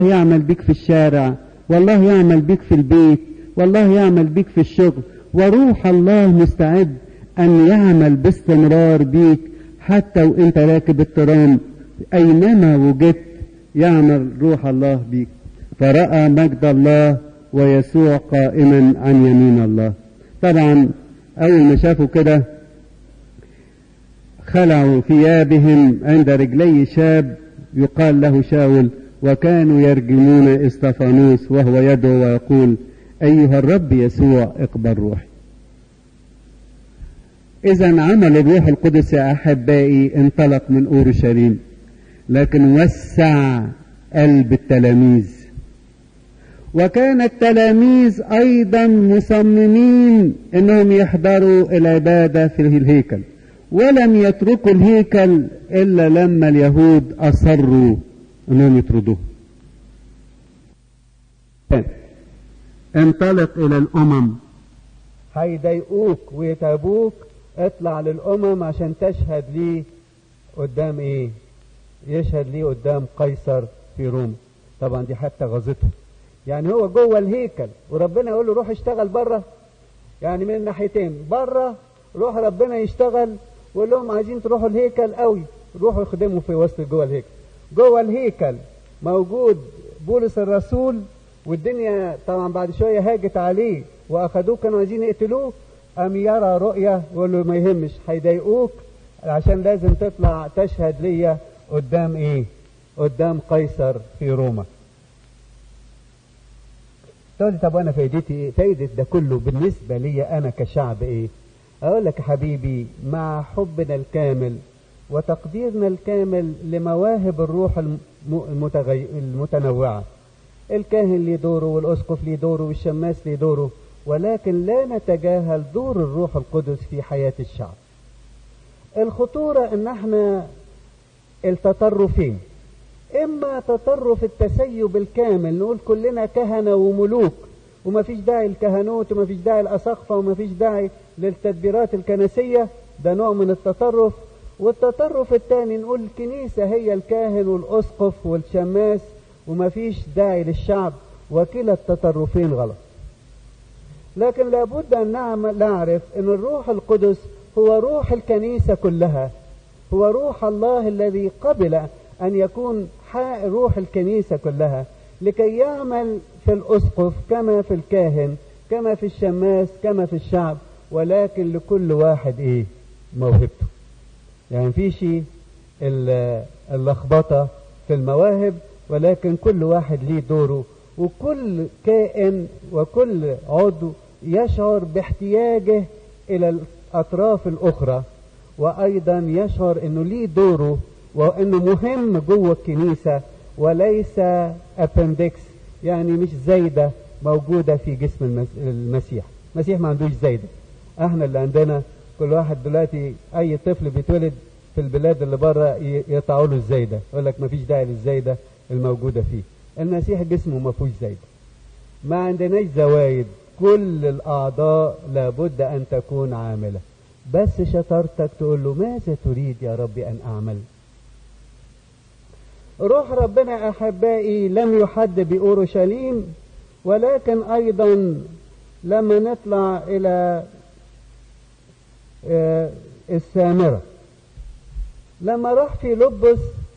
يعمل بك في الشارع والله يعمل بك في البيت والله يعمل بك في الشغل وروح الله مستعد أن يعمل باستمرار بيك حتى وانت راكب الترام أينما وجدت يعمل روح الله بيك فرأى مجد الله ويسوع قائما عن يمين الله طبعا أول ما شافوا كده خلعوا ثيابهم عند رجلي شاب يقال له شاول وكانوا يرجمون استفانوس وهو يدعو ويقول أيها الرب يسوع اقبل روحي إذا عمل الروح القدس يا أحبائي انطلق من أورشليم لكن وسع قلب التلاميذ وكان التلاميذ أيضا مصممين أنهم يحضروا العبادة في الهيكل ولم يتركوا الهيكل إلا لما اليهود أصروا أنهم يطردوه انطلق إلى الأمم هيضايقوك ويتعبوك اطلع للأمم عشان تشهد لي قدام إيه؟ يشهد لي قدام قيصر في روما طبعا دي حتى غزته يعني هو جوه الهيكل وربنا يقول له روح اشتغل بره يعني من ناحيتين بره روح ربنا يشتغل ويقول لهم عايزين تروحوا الهيكل قوي روحوا يخدموا في وسط جوه الهيكل جوه الهيكل موجود بولس الرسول والدنيا طبعا بعد شويه هاجت عليه واخدوه كانوا عايزين يقتلوه قام يرى رؤيه يقول له ما يهمش هيضايقوك عشان لازم تطلع تشهد ليا قدام ايه قدام قيصر في روما تقول لي طب وانا فايدتي ايه فايدة ده كله بالنسبة لي انا كشعب ايه اقول لك يا حبيبي مع حبنا الكامل وتقديرنا الكامل لمواهب الروح المتغي... المتنوعة الكاهن ليه دوره والاسقف ليه دوره والشماس ليه دوره ولكن لا نتجاهل دور الروح القدس في حياة الشعب الخطورة ان احنا التطرفين اما تطرف التسيب الكامل نقول كلنا كهنة وملوك ومفيش داعي الكهنوت ومفيش داعي الاساقفة ومفيش داعي للتدبيرات الكنسية ده نوع من التطرف والتطرف الثاني نقول الكنيسة هي الكاهن والاسقف والشماس ومفيش داعي للشعب وكلا التطرفين غلط لكن لابد ان نعرف ان الروح القدس هو روح الكنيسة كلها هو روح الله الذي قبل أن يكون روح الكنيسة كلها لكي يعمل في الأسقف كما في الكاهن كما في الشماس كما في الشعب ولكن لكل واحد إيه موهبته يعني في شيء اللخبطة في المواهب ولكن كل واحد ليه دوره وكل كائن وكل عضو يشعر باحتياجه إلى الأطراف الأخرى وأيضا يشعر أنه ليه دوره وأنه مهم جوه الكنيسة وليس أبندكس يعني مش زايدة موجودة في جسم المسيح المسيح ما عندوش زايدة احنا اللي عندنا كل واحد دلوقتي أي طفل بيتولد في البلاد اللي بره يقطعوا له الزايدة يقول لك ما فيش داعي للزايدة الموجودة فيه المسيح جسمه ما فيهوش زايدة ما عندناش زوايد كل الأعضاء لابد أن تكون عاملة بس شطارتك تقول له ماذا تريد يا ربي أن أعمل روح ربنا أحبائي لم يحد بأورشليم ولكن أيضا لما نطلع إلى السامرة لما راح في لبس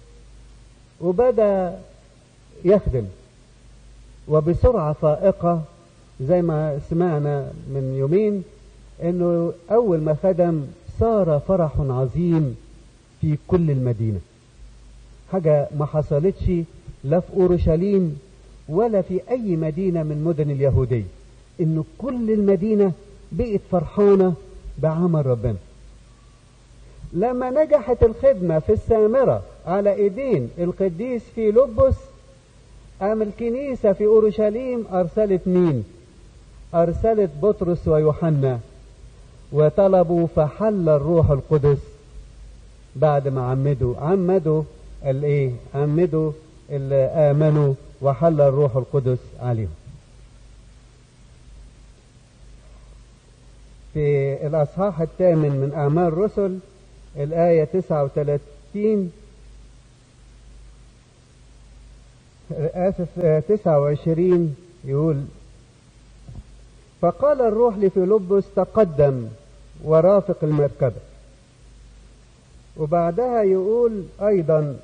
وبدأ يخدم وبسرعة فائقة زي ما سمعنا من يومين انه اول ما خدم صار فرح عظيم في كل المدينة حاجة ما حصلتش لا في اورشليم ولا في اي مدينة من مدن اليهودية انه كل المدينة بقت فرحانة بعمل ربنا لما نجحت الخدمة في السامرة على ايدين القديس في لبس قام الكنيسة في اورشليم ارسلت مين ارسلت بطرس ويوحنا وطلبوا فحل الروح القدس بعد ما عمدوا عمدوا الايه عمدوا اللي امنوا وحل الروح القدس عليهم في الاصحاح الثامن من اعمال الرسل الايه 39 آسف تسعة وعشرين يقول فقال الروح لفيلبس تقدم ورافق المركبة وبعدها يقول أيضا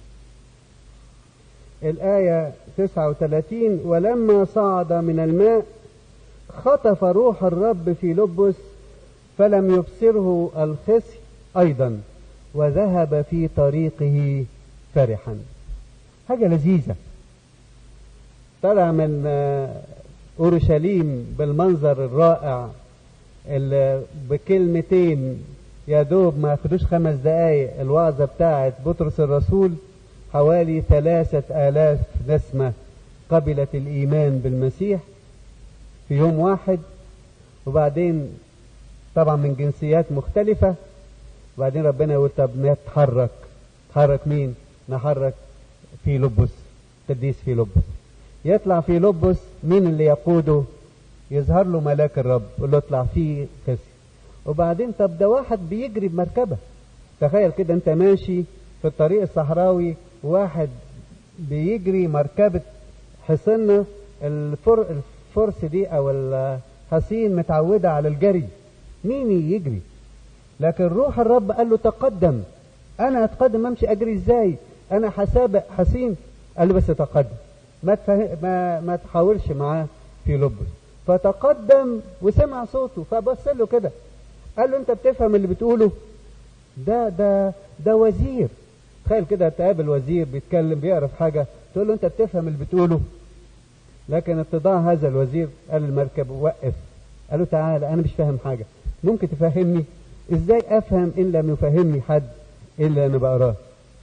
الآية 39 ولما صعد من الماء خطف روح الرب في لبس فلم يبصره الخصي أيضا وذهب في طريقه فرحا حاجة لذيذة طلع من أورشليم بالمنظر الرائع اللي بكلمتين يا دوب ما خدوش خمس دقايق الوعظة بتاعت بطرس الرسول حوالي ثلاثة آلاف نسمة قبلت الإيمان بالمسيح في يوم واحد وبعدين طبعا من جنسيات مختلفة وبعدين ربنا يقول طب نتحرك تحرك مين نحرك في لبس تديس في لبس يطلع في لبس مين اللي يقوده يظهر له ملاك الرب يقول له اطلع فيه خسي وبعدين طب ده واحد بيجري بمركبة تخيل كده انت ماشي في الطريق الصحراوي واحد بيجري مركبة حصنة الفر الفرس دي او الحصين متعودة على الجري مين يجري لكن روح الرب قال له تقدم انا اتقدم امشي اجري ازاي انا هسابق حصين قال له بس تقدم ما تفهم ما ما تحاولش معاه في لبس فتقدم وسمع صوته فبص له كده قال له انت بتفهم اللي بتقوله ده ده ده وزير تخيل كده تقابل وزير بيتكلم بيعرف حاجة تقول له انت بتفهم اللي بتقوله لكن اتضاع هذا الوزير قال المركب وقف قال له تعالى انا مش فاهم حاجة ممكن تفهمني ازاي افهم ان لم يفهمني حد الا انا بقراه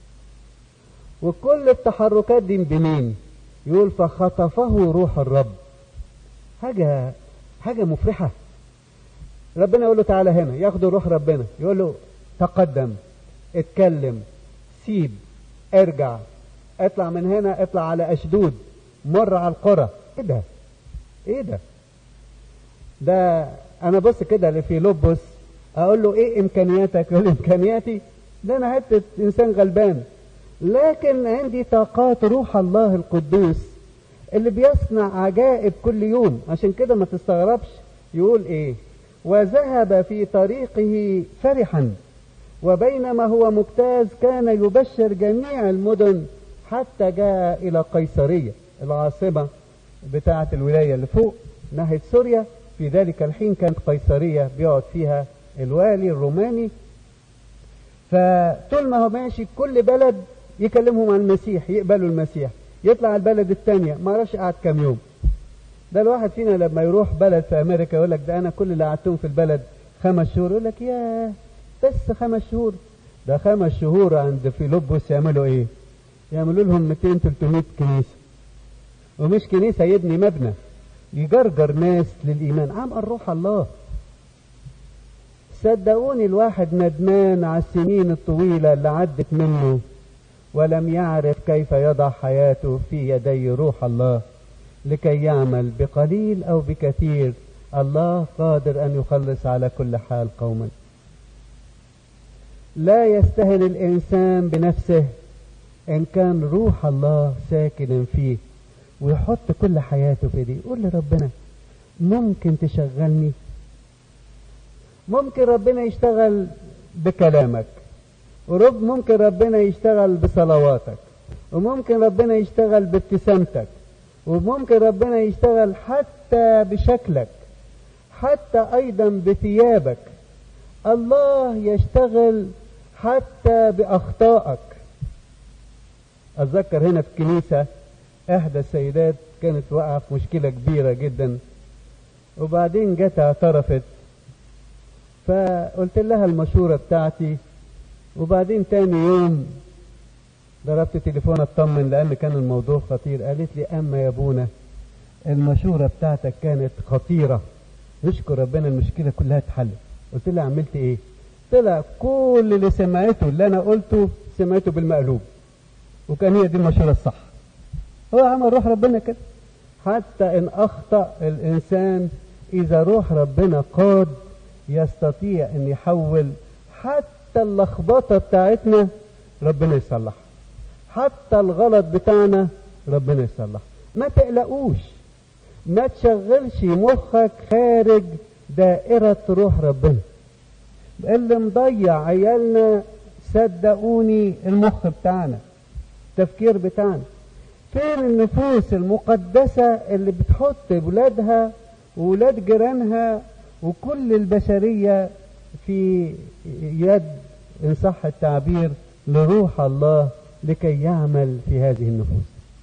وكل التحركات دي بمين يقول فخطفه روح الرب حاجة حاجة مفرحة ربنا يقول له تعالى هنا ياخد روح ربنا يقول له تقدم اتكلم سيب ارجع اطلع من هنا اطلع على اشدود مر على القرى ايه ده ايه ده ده انا بص كده في لبس اقول له ايه امكانياتك يقول لي امكانياتي ده انا حته انسان غلبان لكن عندي طاقات روح الله القدوس اللي بيصنع عجائب كل يوم عشان كده ما تستغربش يقول ايه وذهب في طريقه فرحا وبينما هو مجتاز كان يبشر جميع المدن حتى جاء الى قيصرية العاصمة بتاعة الولاية اللي فوق ناحية سوريا في ذلك الحين كانت قيصرية بيقعد فيها الوالي الروماني فطول ما هو ماشي كل بلد يكلمهم عن المسيح يقبلوا المسيح يطلع البلد الثانية ما اعرفش قعد كام يوم ده الواحد فينا لما يروح بلد في امريكا يقول لك ده انا كل اللي قعدتهم في البلد خمس شهور يقول لك ياه بس خمس شهور ده خمس شهور عند فيلبس يعملوا ايه يعملوا لهم 200 300 كنيسه ومش كنيسه يبني مبنى يجرجر ناس للايمان عمل روح الله صدقوني الواحد ندمان على السنين الطويله اللي عدت منه ولم يعرف كيف يضع حياته في يدي روح الله لكي يعمل بقليل او بكثير الله قادر ان يخلص على كل حال قوما لا يستهن الانسان بنفسه ان كان روح الله ساكنا فيه ويحط كل حياته في دي يقول لربنا ممكن تشغلني ممكن ربنا يشتغل بكلامك ورب ممكن ربنا يشتغل بصلواتك وممكن ربنا يشتغل بابتسامتك وممكن ربنا يشتغل حتى بشكلك حتى ايضا بثيابك الله يشتغل حتى باخطائك اتذكر هنا في الكنيسه احدى السيدات كانت واقعه في مشكله كبيره جدا وبعدين جت اعترفت فقلت لها المشوره بتاعتي وبعدين تاني يوم ضربت تليفون اطمن لان كان الموضوع خطير قالت لي اما يا ابونا المشوره بتاعتك كانت خطيره نشكر ربنا المشكله كلها اتحلت قلت لها عملت ايه طلع كل اللي سمعته اللي انا قلته سمعته بالمقلوب وكان هي دي المشوره الصح هو عمل روح ربنا كده حتى ان اخطا الانسان اذا روح ربنا قاد يستطيع ان يحول حتى اللخبطه بتاعتنا ربنا يصلحها حتى الغلط بتاعنا ربنا يصلح ما تقلقوش ما تشغلش مخك خارج دائرة روح ربنا اللي مضيع عيالنا صدقوني المخ بتاعنا التفكير بتاعنا فين النفوس المقدسة اللي بتحط ولادها وولاد جيرانها وكل البشرية في يد إن صح التعبير لروح الله لكي يعمل في هذه النفوس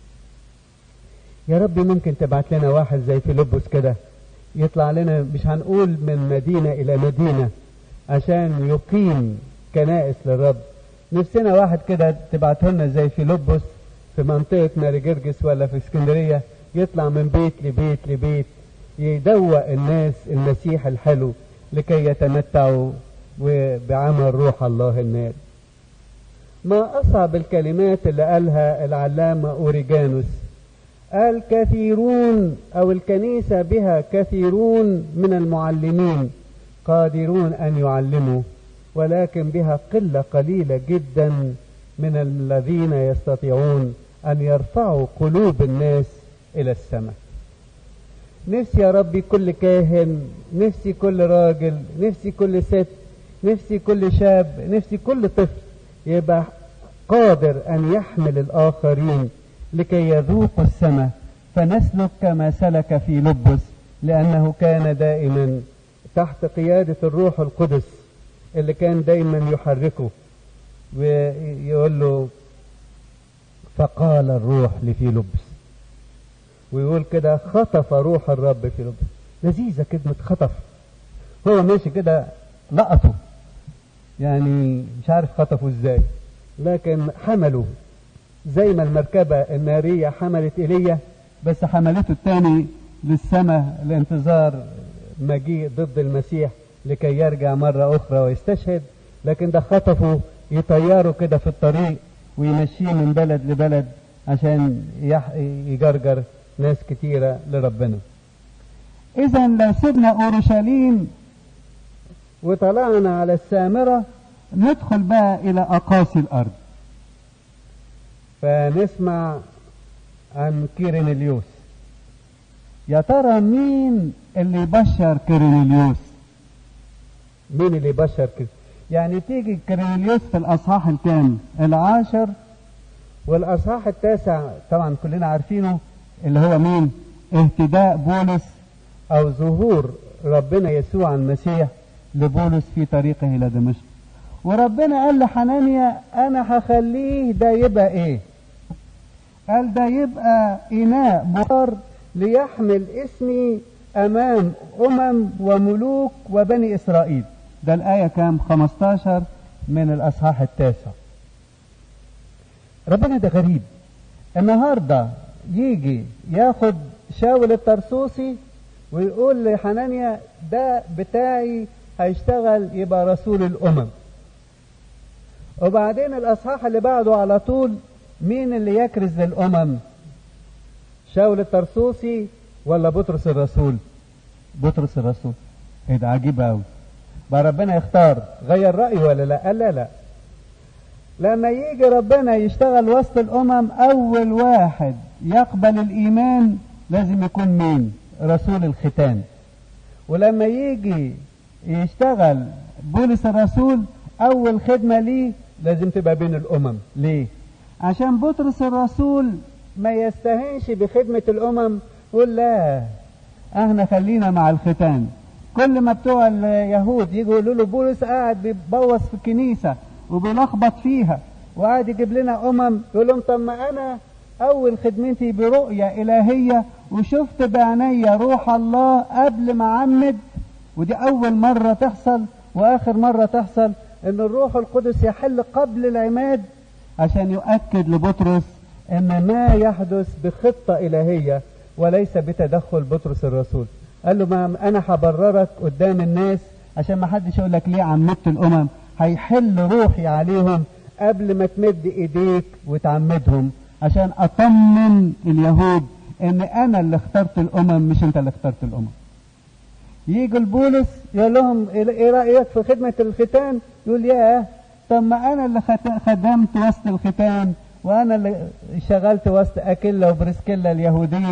يا رب ممكن تبعت لنا واحد زي فيلبس كده يطلع لنا مش هنقول من مدينة إلى مدينة عشان يقيم كنائس للرب نفسنا واحد كده تبعته لنا زي فيلبس في منطقة ماري جرجس ولا في اسكندرية يطلع من بيت لبيت لبيت يدوق الناس المسيح الحلو لكي يتمتعوا بعمل روح الله النار ما أصعب الكلمات اللي قالها العلامة أوريجانوس قال كثيرون أو الكنيسة بها كثيرون من المعلمين قادرون أن يعلموا ولكن بها قلة قليلة جدا من الذين يستطيعون أن يرفعوا قلوب الناس إلى السماء نفسي يا ربي كل كاهن نفسي كل راجل نفسي كل ست نفسي كل شاب نفسي كل طفل يبقى قادر أن يحمل الآخرين لكي يذوقوا السماء فنسلك كما سلك في لبس لأنه كان دائما تحت قيادة الروح القدس اللي كان دايما يحركه ويقول له فقال الروح لفيلبس ويقول كده خطف روح الرب في لبس لذيذة كلمة خطف هو ماشي كده لقطه يعني مش عارف خطفه ازاي لكن حمله زي ما المركبة النارية حملت ايليا بس حملته التاني للسماء لانتظار مجيء ضد المسيح لكي يرجع مرة أخرى ويستشهد لكن ده خطفه يطيره كده في الطريق ويمشيه من بلد لبلد عشان يجرجر ناس كتيرة لربنا إذا لو سيبنا أورشليم وطلعنا على السامرة ندخل بقى إلى أقاصي الأرض فنسمع عن كيرنليوس يا ترى مين اللي يبشر كيرنليوس مين اللي يبشر كيرنليوس يعني تيجي كيرنليوس في الأصحاح الكام العاشر والأصحاح التاسع طبعا كلنا عارفينه اللي هو مين اهتداء بولس أو ظهور ربنا يسوع المسيح لبولس في طريقه إلى دمشق وربنا قال لحنانيا أنا هخليه ده يبقى إيه قال ده يبقى إناء بخار ليحمل اسمي أمام أمم وملوك وبني إسرائيل ده الآية كام 15 من الأصحاح التاسع ربنا ده غريب النهاردة يجي ياخد شاول الطرسوسي ويقول لحنانيا ده بتاعي هيشتغل يبقى رسول الأمم وبعدين الأصحاح اللي بعده على طول مين اللي يكرز للأمم شاول الطرسوسي ولا بطرس الرسول بطرس الرسول ايه ده عجيب قوي بقى ربنا يختار غير رأيه ولا لا قال لا لا لما يجي ربنا يشتغل وسط الأمم أول واحد يقبل الإيمان لازم يكون مين رسول الختان ولما يجي يشتغل بولس الرسول أول خدمة ليه لازم تبقى بين الأمم ليه عشان بطرس الرسول ما يستهينش بخدمة الأمم يقول لا احنا خلينا مع الختان كل ما بتوع اليهود يجوا يقولوا له بولس قاعد بيبوظ في الكنيسة وبيلخبط فيها وقاعد يجيب لنا أمم يقول لهم طب ما أنا أول خدمتي برؤية إلهية وشفت بعينيا روح الله قبل ما أعمد ودي أول مرة تحصل وآخر مرة تحصل إن الروح القدس يحل قبل العماد عشان يؤكد لبطرس ان ما يحدث بخطة الهية وليس بتدخل بطرس الرسول قال له ما انا هبررك قدام الناس عشان ما حدش يقول لك ليه عمدت الامم هيحل روحي عليهم قبل ما تمد ايديك وتعمدهم عشان اطمن اليهود ان انا اللي اخترت الامم مش انت اللي اخترت الامم يجي البولس يقول لهم ايه رايك في خدمه الختان يقول ياه طب ما انا اللي خدمت وسط الختان وانا اللي شغلت وسط اكيلا وبرسكيلا اليهوديين